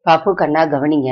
பாப்பு கண்ணா கவனிங்க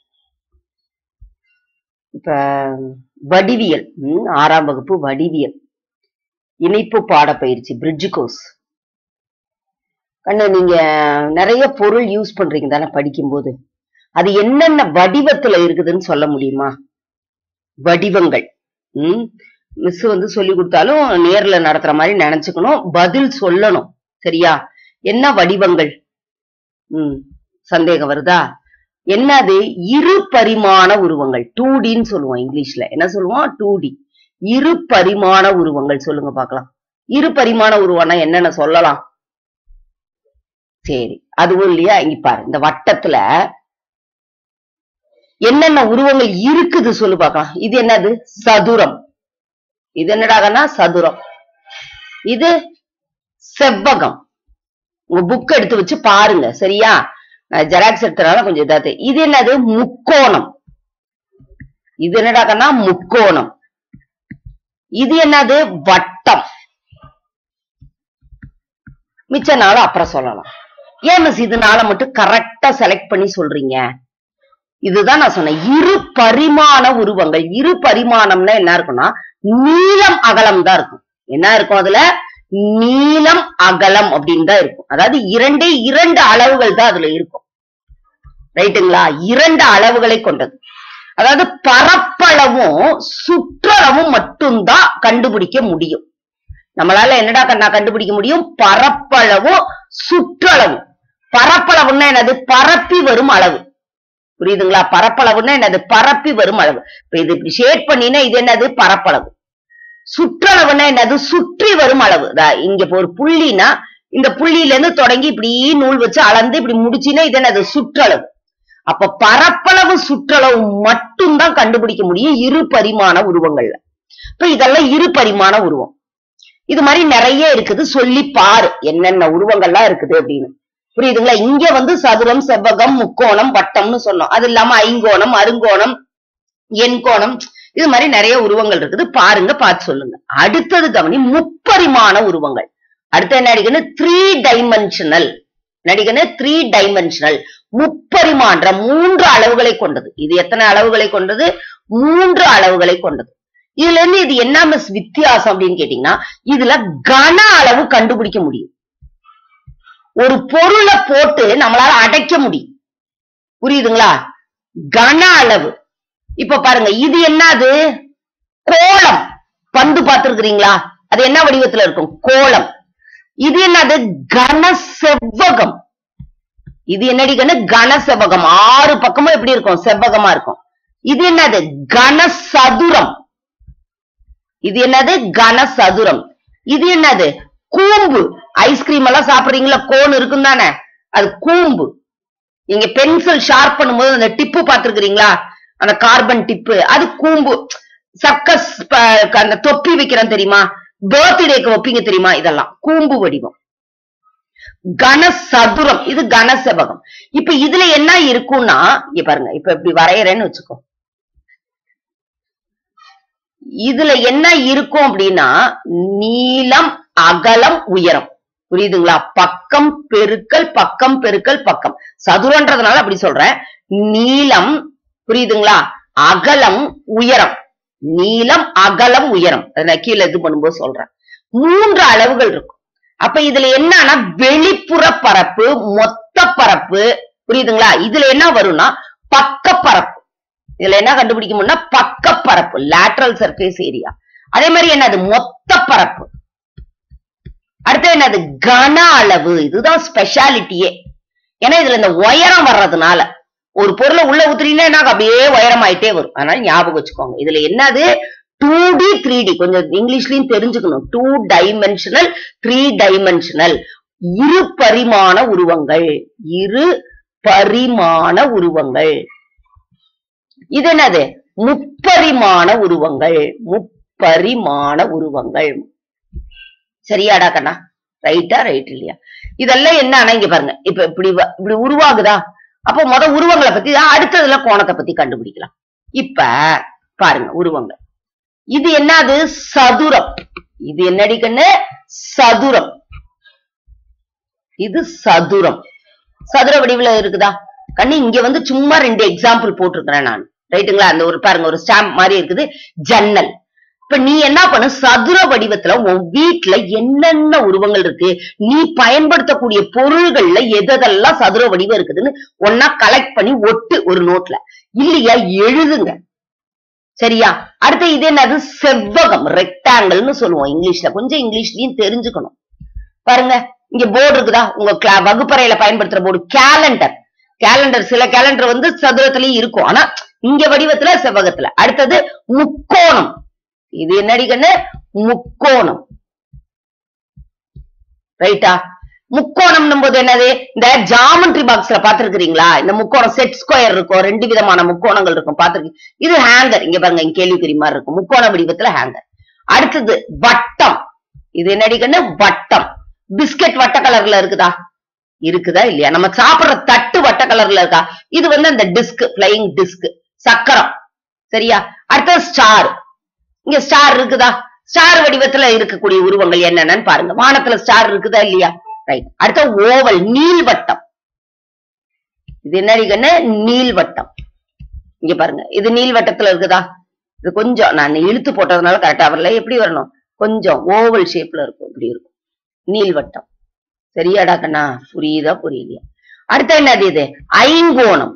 இப்ப வடிவியல் ம், ஆறாம் வகுப்பு வடிவியல் இணைப்பு பாடப்பயிற்சி பிரிட்ஜ் கோர்ஸ் கண்ணு நீங்க நிறைய பொருள் யூஸ் பண்றீங்க தானே படிக்கும்போது அது என்னென்ன வடிவத்துல இருக்குதுன்னு சொல்ல முடியுமா வடிவங்கள் ம் மிஸ் வந்து சொல்லி கொடுத்தாலும் நேர்ல நடத்துற மாதிரி நினைச்சுக்கணும் பதில் சொல்லணும் சரியா என்ன வடிவங்கள் ம் சந்தேகம் வருதா என்னது இரு பரிமாண உருவங்கள் டூ டின்னு சொல்லுவோம் இங்கிலீஷ்ல என்ன சொல்லுவோம் டூ டி இரு பரிமாண உருவங்கள் சொல்லுங்க பார்க்கலாம் இரு பரிமாண உருவம்னா என்னென்ன சொல்லலாம் சரி அதுவும் இல்லையா இங்க பாரு இந்த வட்டத்துல என்னென்ன உருவங்கள் இருக்குது சொல்லு பார்க்கலாம் இது என்னது சதுரம் இது என்னடாகன்னா சதுரம் இது செவ்வகம் உங்க புக் எடுத்து வச்சு பாருங்க சரியா ஜெராக்ஸ் எடுத்தனால கொஞ்சம் இதாது இது என்னது முக்கோணம் இது என்னடாகன்னா முக்கோணம் இது என்னது வட்டம் மிச்ச நாளும் அப்புறம் சொல்லலாம் ஏன் மிஸ் இதனால மட்டும் கரெக்டா செலக்ட் பண்ணி சொல்றீங்க இதுதான் நான் சொன்னேன் இரு பரிமாண உருவங்கள் இரு பரிமாணம்னா என்ன இருக்கும்னா நீளம் அகலம் தான் இருக்கும் என்ன இருக்கும் அதுல நீளம் அகலம் அப்படின்னு தான் இருக்கும் அதாவது இரண்டே இரண்டு அளவுகள் தான் அதுல இருக்கும் ரைட்டுங்களா இரண்டு அளவுகளை கொண்டது அதாவது பரப்பளவும் சுற்றளவும் மட்டும்தான் கண்டுபிடிக்க முடியும் நம்மளால என்னடா கண்ணா கண்டுபிடிக்க முடியும் பரப்பளவும் சுற்றளவும் பரப்பளவுன்னா என்னது பரப்பி வரும் அளவு புரியுதுங்களா பரப்பளவுன்னா என்னது பரப்பி வரும் அளவு இப்ப இது இப்படி ஷேட் பண்ணினா இது என்னது பரப்பளவு சுற்றளவுன்னா என்னது சுற்றி வரும் அளவு இதா இங்க இப்ப ஒரு புள்ளினா இந்த புள்ளியில இருந்து தொடங்கி இப்படி நூல் வச்சு அளந்து இப்படி முடிச்சினா இது என்னது சுற்றளவு அப்ப பரப்பளவு சுற்றளவு மட்டும்தான் கண்டுபிடிக்க முடியும் இரு பரிமாண உருவங்கள்ல இப்ப இதெல்லாம் இரு பரிமாண உருவம் இது மாதிரி நிறைய இருக்குது சொல்லி பாரு என்னென்ன உருவங்கள்லாம் இருக்குது அப்படின்னு புரியுதுங்களா இங்க வந்து சதுரம் செவ்வகம் முக்கோணம் வட்டம்னு சொன்னோம் அது இல்லாம ஐங்கோணம் அருங்கோணம் எண்கோணம் இது மாதிரி நிறைய உருவங்கள் இருக்குது பாருங்க பார்த்து சொல்லுங்க அடுத்தது கவனி முப்பரிமாண உருவங்கள் அடுத்து என்ன அடிக்கணும் த்ரீ டைமென்ஷனல் நடிகனு த்ரீ டைமென்ஷனல் முப்பரிமான்ற மூன்று அளவுகளை கொண்டது இது எத்தனை அளவுகளை கொண்டது மூன்று அளவுகளை கொண்டது இதுல இருந்து இது என்ன மிஸ் வித்தியாசம் அப்படின்னு கேட்டீங்கன்னா இதுல கன அளவு கண்டுபிடிக்க முடியும் ஒரு பொருளை போட்டு நம்மளால அடைக்க முடியும் புரியுதுங்களா கன அளவு இப்ப பாருங்க இது என்னது கோலம் பந்து பார்த்திருக்கிறீங்களா அது என்ன வடிவத்துல இருக்கும் கோலம் இது என்னது கன செவ்வகம் இது என்னடி கண்ணு கன செவ்வகம் ஆறு பக்கமும் எப்படி இருக்கும் செவ்வகமா இருக்கும் இது என்னது கன சதுரம் இது என்னது கன சதுரம் இது என்னது கூம்பு ஐஸ்கிரீம் எல்லாம் சாப்பிடுறீங்களா கோன் இருக்கும் தானே அது கூம்பு நீங்க பென்சில் ஷார்ப் பண்ணும்போது அந்த டிப்பு பாத்துருக்கீங்களா அந்த கார்பன் டிப்பு அது கூம்பு சர்க்கஸ் ப- அந்த தொப்பி வைக்கிறோம் தெரியுமா பர்த்டேக்கு வைப்பீங்க தெரியுமா இதெல்லாம் கூம்பு வடிவம் கன சதுரம் இது கன செவகம் இப்ப இதுல என்ன இருக்கும்னா இங்க பாருங்க இப்ப இப்படி வரையறேன்னு வச்சுக்கோ இதுல என்ன இருக்கும் அப்படின்னா நீளம் அகலம் உயரம் புரியுதுங்களா பக்கம் பெருக்கல் பக்கம் பெருக்கல் பக்கம் சதுரன்றதுனால அப்படி சொல்றேன் நீளம் புரியுதுங்களா அகலம் உயரம் நீளம் அகலம் உயரம் அதை நான் கீழே இது பண்ணும்போது சொல்றேன் மூன்று அளவுகள் இருக்கும் அப்ப இதுல என்னன்னா வெளிப்புற பரப்பு மொத்த பரப்பு புரியுதுங்களா இதுல என்ன வரும்னா பக்க பரப்பு இதுல என்ன கண்டுபிடிக்க முடியும்னா பக்க பரப்பு லேட்ரல் சர்ஃபேஸ் ஏரியா அதே மாதிரி என்னது மொத்த பரப்பு அடுத்து என்னது கன அளவு இதுதான் ஸ்பெஷாலிட்டியே ஏன்னா இதுல இந்த உயரம் வர்றதுனால ஒரு பொருளை உள்ள ஊத்துறீங்கன்னா என்ன ஆகும்? அப்படியே உயரம் ஆயிட்டே வரும் அதனால ஞாபகம் வச்சுக்கோங்க இதுல என்னது டூ டி த்ரீ டி கொஞ்சம் இங்கிலீஷ்லயும் தெரிஞ்சுக்கணும் டூ டைமென்ஷனல் த்ரீ டைமென்ஷனல் இரு பரிமாண உருவங்கள் இரு பரிமாண உருவங்கள் இது என்னது முப்பரிமாண உருவங்கள் முப்பரிமாண உருவங்கள் சரியாடா கண்ணா ரைட்டா ரைட் இல்லையா இதெல்லாம் என்ன இங்க பாருங்க இப்ப இப்படி வ- இப்படி உருவாகுதா அப்போ முத உருவங்களை பத்தி தான் அடுத்ததுல கோணத்தை பத்தி கண்டுபிடிக்கலாம் இப்ப பாருங்க உருவங்கள் இது என்னது சதுரம் இது என்னடி கண்ணு சதுரம் இது சதுரம் சதுர வடிவுல இருக்குதா கண்ணு இங்க வந்து சும்மா ரெண்டு எக்ஸாம்பிள் போட்டிருக்கிறேன் நான் ரைட்டுங்களா அந்த ஒரு பாருங்க ஒரு ஸ்டாம்ப் மாதிரி இருக்குது ஜன்னல் இப்ப நீ என்ன பண்ணு சதுர வடிவத்துல உன் வீட்டுல என்னென்ன உருவங்கள் இருக்கு நீ பயன்படுத்தக்கூடிய பொருள்கள்ல எதெல்லாம் சதுர வடிவம் இருக்குதுன்னு ஒன்னா கலெக்ட் பண்ணி ஒட்டு ஒரு நோட்ல இல்லையா எழுதுங்க சரியா அடுத்து இது என்னது செவ்வகம் ரெக்டாங்கிள்னு சொல்லுவோம் இங்கிலீஷ்ல கொஞ்சம் இங்கிலீஷ்லயும் தெரிஞ்சுக்கணும் பாருங்க இங்க போர்டு இருக்குதா உங்க cla- வகுப்பறையில பயன்படுத்துற போர்டு கேலண்டர் கேலண்டர் சில கேலண்டர் வந்து சதுரத்திலயும் இருக்கும் ஆனா இங்க வடிவத்துல செவ்வகத்துல அடுத்தது முக்கோணம் இது என்னடி கண்ணு முக்கோணம் ரைட்டா முக்கோணம் போது என்னது இந்த ஜாமெட்ரி பாக்ஸ்ல பாத்துருக்கீங்களா இந்த முக்கோணம் செட் ஸ்கொயர் இருக்கும் ரெண்டு விதமான முக்கோணங்கள் இருக்கும் பாத்துருக்கீங்க இது ஹேங்கர் இங்க பாருங்க இங்க கேள்விக்குறி மாதிரி இருக்கும் முக்கோண வடிவத்துல ஹேங்கர் அடுத்தது வட்டம் இது என்னடி கண்ணு வட்டம் பிஸ்கட் வட்ட கலர்ல இருக்குதா இருக்குதா இல்லையா நம்ம சாப்பிடுற தட்டு வட்ட கலர்ல இருக்கா இது வந்து அந்த டிஸ்க் பிளைங் டிஸ்க் சக்கரம் சரியா அடுத்தது ஸ்டார் இங்க ஸ்டார் இருக்குதா ஸ்டார் வடிவத்துல இருக்கக்கூடிய உருவங்கள் என்னென்னு பாருங்க வானத்துல ஸ்டார் இருக்குதா இல்லையா ரைட் அடுத்த ஓவல் நீள்வட்டம் இது என்னடி கண்ணு நீள்வட்டம் இங்க பாருங்க இது நீள்வட்டத்துல இருக்குதா இது கொஞ்சம் நான் இழுத்து போட்டதுனால கரெக்டா வரல எப்படி வரணும் கொஞ்சம் ஓவல் ஷேப்ல இருக்கும் இப்படி இருக்கும் நீள்வட்டம் சரியாடா கண்ணா புரியுதா புரியலையா அடுத்த என்னது இது ஐங்கோணம்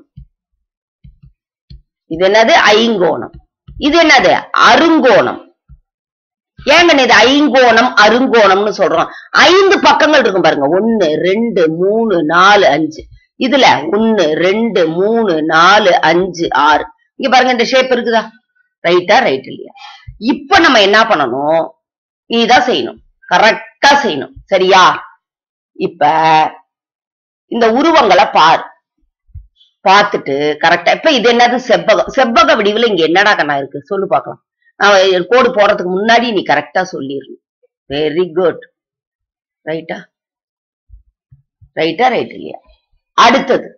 இது என்னது ஐங்கோணம் இது என்னது அருங்கோணம் ஏங்க இது ஐங்கோணம் அருங்கோணம்னு சொல்றோம் ஐந்து பக்கங்கள் இருக்கும் பாருங்க ஒன்னு ரெண்டு மூணு நாலு அஞ்சு இதுல ஒன்னு ரெண்டு மூணு நாலு அஞ்சு ஆறு இங்க பாருங்க இந்த ஷேப் இருக்குதா ரைட்டா ரைட் இல்லையா இப்ப நம்ம என்ன பண்ணணும் நீதான் செய்யணும் கரெக்டா செய்யணும் சரியா இப்ப இந்த உருவங்களை பாரு பார்த்துட்டு கரெக்டா இப்ப இது என்னது செவ்வகம் செவ்வக வடிவுல இங்க என்னடா கண்ணா இருக்கு சொல்லு பார்க்கலாம் நான் கோடு போடுறதுக்கு முன்னாடி நீ கரெக்டா சொல்லிடணும் வெரி குட் ரைட்டா ரைட்டா ரைட் இல்லையா அடுத்தது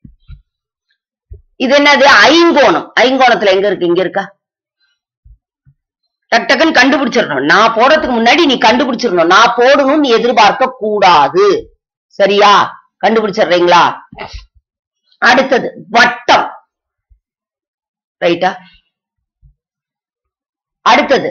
இது என்னது ஐங்கோணம் ஐங்கோணத்துல எங்க இருக்கு இங்க இருக்கா டக் டக்குன்னு கண்டுபிடிச்சிடணும் நான் போடுறதுக்கு முன்னாடி நீ கண்டுபிடிச்சிடணும் நான் போடணும்னு நீ எதிர்பார்க்க கூடாது சரியா கண்டுபிடிச்சிடுறீங்களா அடுத்தது வட்டம் ரைட்டா அடுத்தது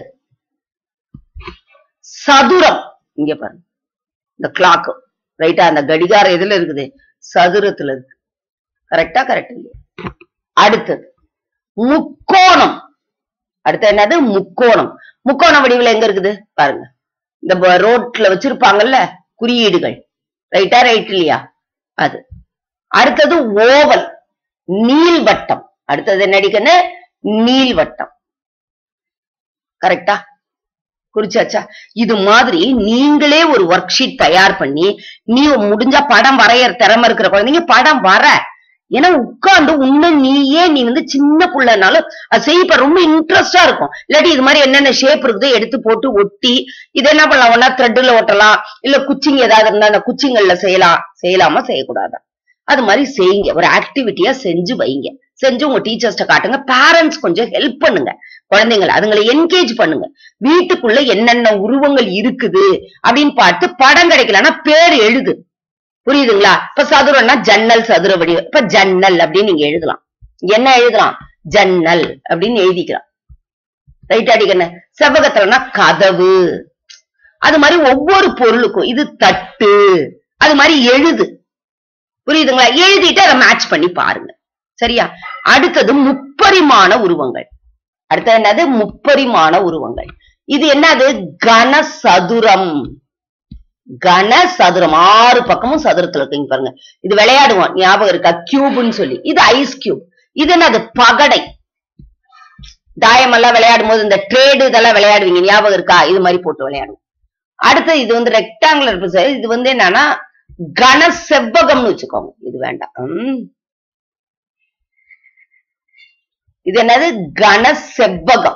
சதுரம் இங்க பாருங்க இந்த கிளாக் ரைட்டா அந்த கடிகாரம் எதுல இருக்குது சதுரத்துல இருக்கு கரெக்டா கரெக்ட் இல்லையா அடுத்தது முக்கோணம் அடுத்து என்னது முக்கோணம் முக்கோண வடிவில் எங்க இருக்குது பாருங்க இந்த ப- ரோட்ல வச்சிருப்பாங்கல்ல குறியீடுகள் ரைட்டா ரைட் இல்லையா அது அடுத்தது ஓவல் நீள்வட்டம் அடுத்தது என்னடிக்கன்னு நீள்வட்டம் கரெக்டா குறிச்சாச்சா இது மாதிரி நீங்களே ஒரு ஒர்க் ஷீட் தயார் பண்ணி நீ முடிஞ்ச படம் வரையற திறமை இருக்கிற குழந்தைங்க படம் வர ஏன்னா உட்கார்ந்து உன்ன நீயே நீ வந்து சின்ன புள்ளனாலும் அது செய்யப்ப ரொம்ப இன்ட்ரெஸ்டா இருக்கும் இல்லாட்டி இது மாதிரி என்னென்ன ஷேப் இருக்குதோ எடுத்து போட்டு ஒட்டி இது என்ன பண்ணலாம் ஒன்னா த்ரெட்ல ஒட்டலாம் இல்ல குச்சிங்க ஏதாவது இருந்தா அந்த குச்சிங்கள்ல செய்யலாம் செய்யலாமா செய்யக்கூடாதா அது மாதிரி செய்யுங்க ஒரு ஆக்டிவிட்டியா செஞ்சு வைங்க செஞ்சு உங்க டீச்சர்ஸ்ட காட்டுங்க பேரண்ட்ஸ் கொஞ்சம் ஹெல்ப் பண்ணுங்க குழந்தைங்களை அதுங்களை என்கேஜ் பண்ணுங்க வீட்டுக்குள்ள என்னென்ன உருவங்கள் இருக்குது அப்படின்னு பார்த்து படம் கிடைக்கலன்னா பேர் எழுது புரியுதுங்களா இப்ப சதுரம்னா ஜன்னல் சதுர வடிவம் இப்ப ஜன்னல் அப்படின்னு நீங்க எழுதலாம் என்ன எழுதலாம் ஜன்னல் அப்படின்னு எழுதிக்கலாம் ரைட் அடிக்கண்ண செவ்வகத்துலனா கதவு அது மாதிரி ஒவ்வொரு பொருளுக்கும் இது தட்டு அது மாதிரி எழுது புரியுதுங்களா எழுதிட்டு அதை மேட்ச் பண்ணி பாருங்க சரியா அடுத்தது முப்பரிமாண உருவங்கள் அடுத்தது என்னது முப்பரிமாண உருவங்கள் இது என்னது கனசதுரம் கனசதுரம் ஆறு பக்கமும் சதுரத்துல இருக்குங்க பாருங்க இது விளையாடுவோம் ஞாபகம் இருக்கா கியூப்னு சொல்லி இது ஐஸ் கியூப் இது என்னது பகடை தாயம் எல்லாம் விளையாடும் போது இந்த ட்ரேடு இதெல்லாம் விளையாடுவீங்க ஞாபகம் இருக்கா இது மாதிரி போட்டு விளையாடுவோம் அடுத்து இது வந்து ரெக்டாங்குலர் இது வந்து என்னன்னா கன செவ்வகம்னு வச்சுக்கோங்க இது வேண்டாம் உம். இது என்னது கன செவ்வகம்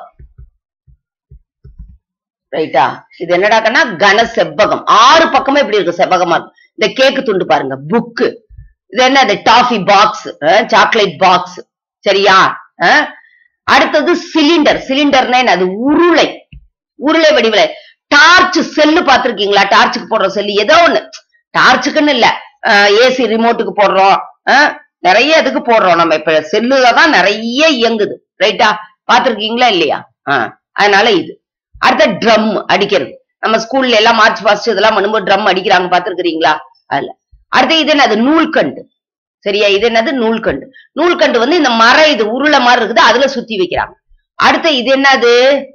ரைட்டா இது என்னடாக்கன்னா கன செவ்வகம் ஆறு பக்கமும் இப்படி இருக்கு செவ்வகமா இருக்கு. இந்த கேக்கு துண்டு பாருங்க புக்கு இது என்னது டாஃபி பாக்ஸ் சாக்லேட் பாக்ஸ் சரியா அஹ்? அடுத்தது சிலிண்டர் சிலிண்டர்னா என்னது உருளை உருளை வடிவில டார்ச் செல்லு பாத்திருக்கீங்களா டார்ச்சுக்கு போடுற செல்லு ஏதோ ஒண்ணு டார்ச்சுக்குன்னு இல்ல ஏசி ரிமோட்டுக்கு போடுறோம் அஹ்? நிறைய இதுக்கு போடுறோம் நம்ம இப்ப செல்லுல தான் நிறைய இயங்குது ரைட்டா பாத்திருக்கீங்களா இல்லையா ஆஹ் அதனால இது அடுத்த ட்ரம் அடிக்கிறது நம்ம ஸ்கூல்ல எல்லாம் மார்ச் பாஸ்ட் இதெல்லாம் பண்ணும்போது ட்ரம் அடிக்கிறாங்க பாத்துருக்கீங்களா அதுல அடுத்து இது என்னது நூல்கண்டு சரியா இது என்னது நூல்கண்டு நூல்கண்டு வந்து இந்த மரம் இது உருளை மாதிரி இருக்குது அதுல சுத்தி வைக்கிறாங்க அடுத்து இது என்னது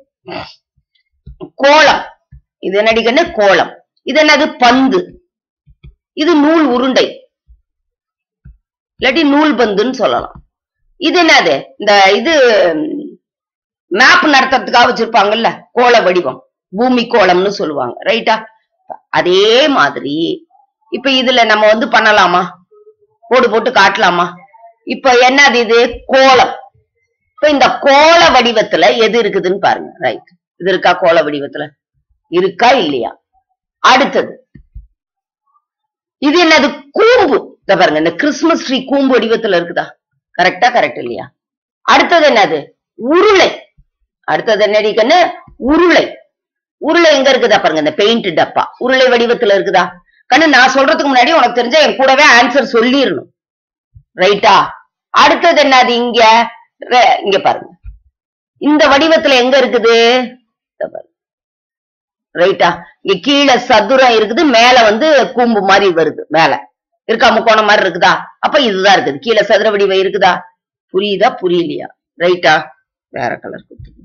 கோலம் இது என்னடி கண்ணு கோலம் இது என்னது பந்து இது நூல் உருண்டை இல்லாட்டி நூல் பந்துன்னு சொல்லலாம் இது என்னது இந்த இது மேப் நடத்துறதுக்காக வச்சிருப்பாங்கல்ல கோல வடிவம் பூமி கோலம்னு சொல்லுவாங்க ரைட்டா அதே மாதிரி இப்ப இதுல நம்ம வந்து பண்ணலாமா போடு போட்டு காட்டலாமா இப்ப என்னது இது கோலம் இப்ப இந்த கோல வடிவத்துல எது இருக்குதுன்னு பாருங்க ரைட் இது இருக்கா கோல வடிவத்துல இருக்கா இல்லையா அடுத்தது இது என்னது கூம்பு இத பாருங்க இந்த கிறிஸ்துமஸ் ட்ரீ கூம்பு வடிவத்துல இருக்குதா கரெக்டா கரெக்ட் இல்லையா அடுத்தது என்னது உருளை அடுத்தது என்னடி கண்ணு உருளை உருளை எங்க இருக்குதா பாருங்க இந்த பெயிண்ட் டப்பா உருளை வடிவத்துல இருக்குதா கண்ணு நான் சொல்றதுக்கு முன்னாடி உனக்கு தெரிஞ்ச என் கூடவே ஆன்சர் சொல்லிடணும் ரைட்டா அடுத்தது என்னது இங்க ரெ- இங்க பாருங்க இந்த வடிவத்துல எங்க இருக்குது இத பாருங்க. ரைட்டா இங்க கீழே சதுரம் இருக்குது மேல வந்து கூம்பு மாதிரி வருது மேல இருக்கா முக்கோணம் மாதிரி இருக்குதா அப்ப இதுதான் இருக்குது கீழே சதுர வடிவம் இருக்குதா புரியுதா புரியலையா ரைட்டா வேற கலர் கொடுத்துருங்க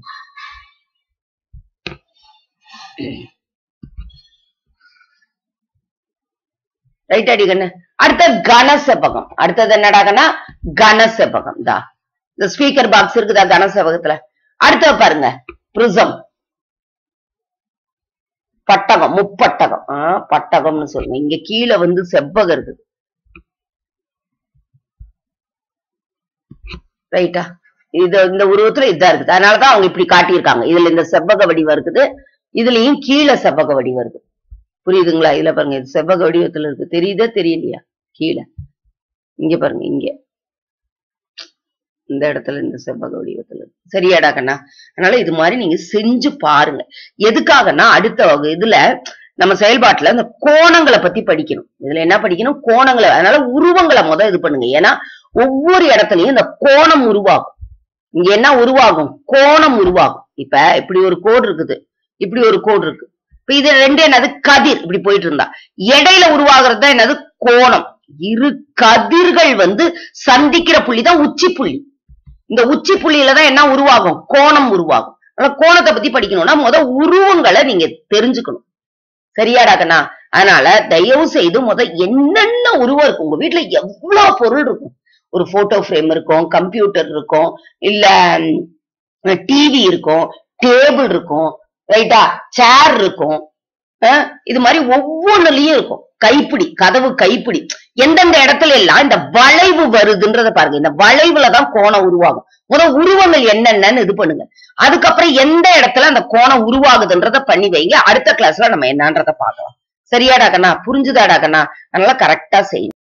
ரைட் அடி கண்ணு அடுத்த கனசெபகம் அடுத்தது என்னடாகன்னா கனசெபகம் தா இந்த ஸ்பீக்கர் பாக்ஸ் இருக்குதா கனசெபகத்துல அடுத்த பாருங்க பிரிசம் பட்டகம் முப்பட்டகம் ஆ, பட்டகம்னு சொல்லுங்க இங்க கீழே வந்து செவ்வகம் இருக்குது ரைட்டா இது இந்த உருவத்துல இதா இருக்குது அதனாலதான் அவங்க இப்படி காட்டியிருக்காங்க இதுல இந்த செவ்வக வடிவம் இருக்குது இதுலயும் கீழே செவ்வக வடிவம் இருக்குது புரியுதுங்களா இதுல பாருங்க இது செவ்வக வடிவத்துல இருக்கு தெரியுதா தெரியலையா கீழே இங்க பாருங்க இங்க இந்த இடத்துல இந்த செவ்வக வடிவத்துல இருக்கு சரியாடா கண்ணா அதனால இது மாதிரி நீங்க செஞ்சு பாருங்க எதுக்காகன்னா அடுத்த வகு- இதுல நம்ம செயல்பாட்டுல இந்த கோணங்களை பத்தி படிக்கணும் இதுல என்ன படிக்கணும் கோணங்களை அதனால உருவங்களை முத இது பண்ணுங்க ஏன்னா ஒவ்வொரு இடத்துலயும் இந்த கோணம் உருவாகும் இங்க என்ன உருவாகும் கோணம் உருவாகும் இப்ப இப்படி ஒரு கோடு இருக்குது இப்படி ஒரு கோடு இருக்கு இப்ப இது ரெண்டு என்னது கதிர் இப்படி போயிட்டு இருந்தா இடையில உருவாகிறது தான் என்னது கோணம் இரு கதிர்கள் வந்து சந்திக்கிற புள்ளி தான் உச்சி புள்ளி இந்த உச்சி புள்ளியில தான் என்ன உருவாகும் கோணம் உருவாகும் அதனால கோணத்தை பத்தி படிக்கணும்னா முத உருவங்களை நீங்க தெரிஞ்சுக்கணும் சரியாடா கண்ணா அதனால தயவு செய்து முத என்னென்ன உருவம் இருக்கும் உங்க வீட்டுல எவ்வளவு பொருள் இருக்கும் ஒரு போட்டோ ஃப்ரேம் இருக்கும் கம்ப்யூட்டர் இருக்கும் இல்ல டிவி இருக்கும் டேபிள் இருக்கும் ரைட்டா சேர் இருக்கும் அஹ் இது மாதிரி ஒவ்வொன்றுலயும் இருக்கும் கைப்பிடி கதவு கைப்பிடி எந்தெந்த இடத்துல எல்லாம் இந்த வளைவு வருதுன்றத பாருங்க இந்த வளைவுல தான் கோணம் உருவாகும் முதல் உருவங்கள் என்னென்னன்னு இது பண்ணுங்க அதுக்கப்புறம் எந்த இடத்துல அந்த கோணம் உருவாகுதுன்றத பண்ணி வைங்க அடுத்த கிளாஸ்ல நம்ம என்னன்றத பார்க்கலாம் சரியாடா கண்ணா புரிஞ்சுதாடா கண்ணா அதனால கரெக்டா செய்யணும்